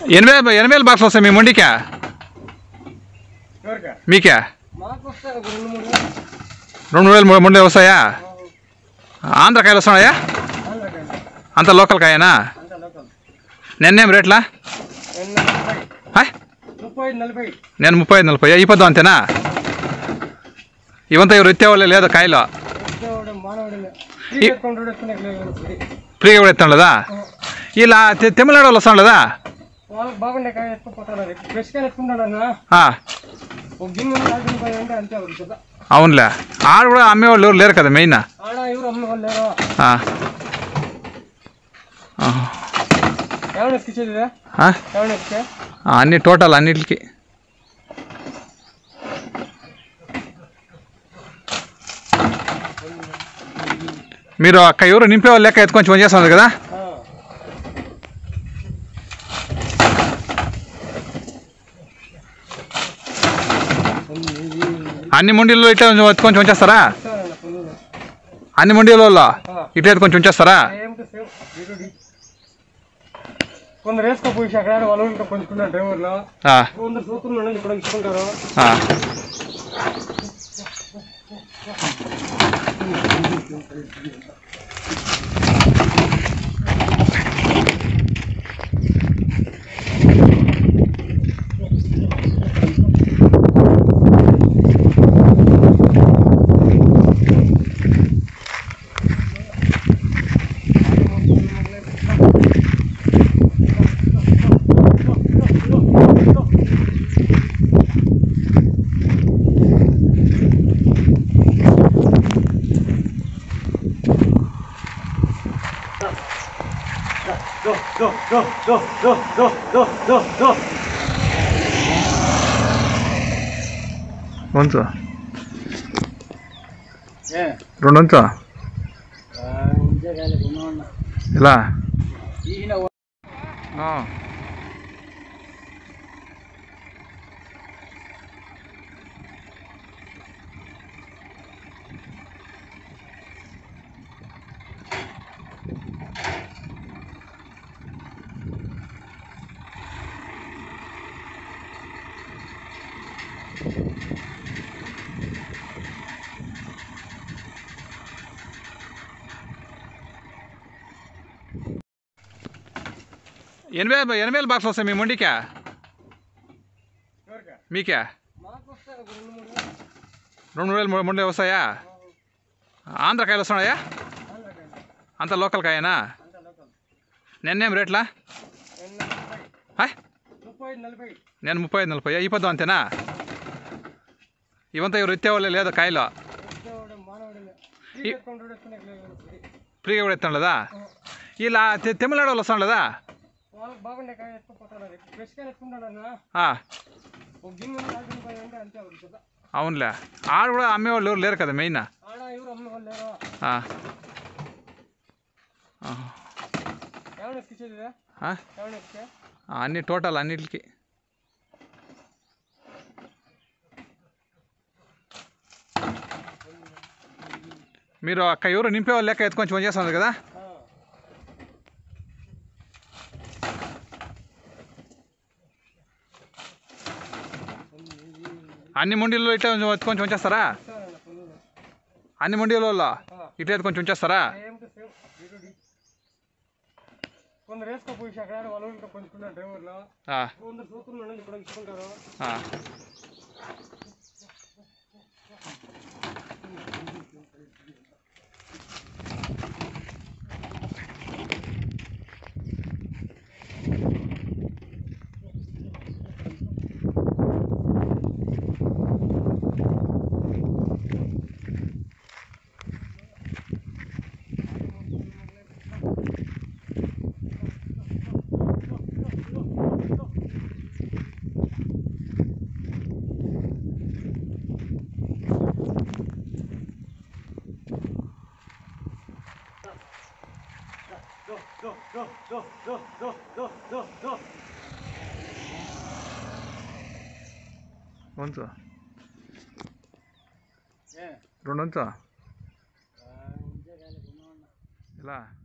ఎనభై ఎనభై వేలు బాక్స్ వస్తాయి మీ మొండికా ఎవరికా మీకే మాకు వస్తాయి ఒక రెండు మూడు రెండు వేలు మూడు మూడు వేలు వస్తాయా ఆంధ్రకాయలు వస్తున్నాయా ఆంధ్రకాయలు అంత లోకల్ కాయనా అంత లోకల్ నిన్నేం రేట్లా ఎన్ని ముప్పై హాయ్ ముప్పై నలభై నేను ముప్పై ఐదు నలభై ఈ పొద్దు అంతేనా ఇవంతా ఎవరు ఎత్తేవాళ్ళే లేదా కాయలు వచ్చేవాడు మానవుడు ఈ- ఎత్తుకుంటాడు ఎత్తుకునే లేదు ఫ్రీగా కూడా ఎత్తాం ఇలా తె- తమిళనాడు వాళ్ళు వస్తాం లేదా వాళ్ళకి బాగుండే కాయ ఎత్తుకుపోతాడు ఫ్రెష్ కాయ ఎత్తుకుంటాడు అన్న ఆ, ఒక గిన్నె కాల్చిన పోయి అంటే అంతే అవుతుంది కదా అవునులే ఆడ కూడా అమ్మేవాళ్ళు ఎవరు లేరు కదా మెయిన్ ఆడ ఎవరు అమ్మే వాళ్ళు లేరు ఆ. ఆ. ఏమైనా ఎక్కించేది ఇదే? ఆ? ఏమైనా ఎక్కితే ఆ, అన్ని టోటల్ అన్నిటికి మీరు అక్క ఎవరు నింపే వాళ్ళు లెక్క ఎత్తుకొని పని చేస్తున్నారు కదా ఆ. అన్ని మండీల్లో ఇట్లా ఎత్తుకొని ఉంచేస్తారా ఇస్తారన్న పుల్లులు. అన్ని మండీలలో ఆ. ఇట్లా ఎత్తుకొని ఉంచేస్తారా సేమ్ టు సేమ్ ఇరుడి. కొందరు వేసుకోపోయి అక్కడ వాళ్ళు ఇంకా కొంచుకున్నారు డ్రైవర్లు ఆ, కొందరు సూత్రులు ఇక్కడ ఇచ్చుకుంటారు ఆ. ఉంచు రెండు ఉంచు ఇలా ఆ. ఎనభై ఎనభై వేలు బాక్స్ వస్తాయి మీ మొండికా ఎవరికా? మీకే మాకు వస్తాయి ఒక రెండు మూడు రెండు వేలు మూడు మూడు వేలు వస్తాయా ఆంధ్రకాయలు వస్తున్నాయా ఆంధ్రకాయలు అంత లోకల్ కాయనా అంత లోకల్ నిన్నేం రేట్లా ఎన్ని ముప్పై హాయ్ ముప్పై నలభై నేను ముప్పై ఐదు నలభై ఈ పొద్దు అంతేనా ఇవంతా ఎవరు ఎత్తేవాళ్ళే లేదా కాయలు వచ్చేవాడు మానవుడు ఈ- ఎత్తుకుంటాడు ఎత్తుకునే లేదు ఫ్రీగా కూడా ఎత్తాం లేదా ఇలా తె- తమిళనాడు వాళ్ళు వస్తాం లేదా వాళ్ళకి బాగుండే కాయ ఎత్తుకుపోతాడు ఫ్రెష్ కాయ ఎత్తుకుంటాడు అన్న ఆ, ఒక గిన్నె కాల్చిన పోయి అంటే అంతే అవుతుంది కదా అవునులే ఆడ కూడా అమ్మేవాళ్ళు ఎవరు లేరు కదా మెయిన్ ఆడ ఎవరు అమ్మే వాళ్ళు లేరు ఆ. ఆ. ఏమైనా ఎక్కించేది ఇదే? ఆ? ఏమైనా ఎక్కితే ఆ, అన్ని టోటల్ అన్నిటికి మీరు అక్క ఎవరు నింపే వాళ్ళు లెక్క ఎత్తుకొని పని చేస్తున్నారు కదా ఆ. అన్ని మండీల్లో ఇట్లా ఎత్తుకొని ఉంచేస్తారా ఇస్తారన్న పుల్లులు. అన్ని మండీలలో ఆ. ఇట్లా ఎత్తుకొని ఉంచేస్తారా సేమ్ టు సేమ్ ఇరుడి. కొందరు వేసుకోపోయి అక్కడ వాళ్ళు ఇంకా కొంచుకున్నారు డ్రైవర్లు ఆ, కొందరు సూత్రులు ఇక్కడ ఇచ్చుకుంటారు ఆ. ఉంచు ఏ రెండు ఉంచు ఆ, ఇంతే కాదు, గుణం అన్న. ఇలా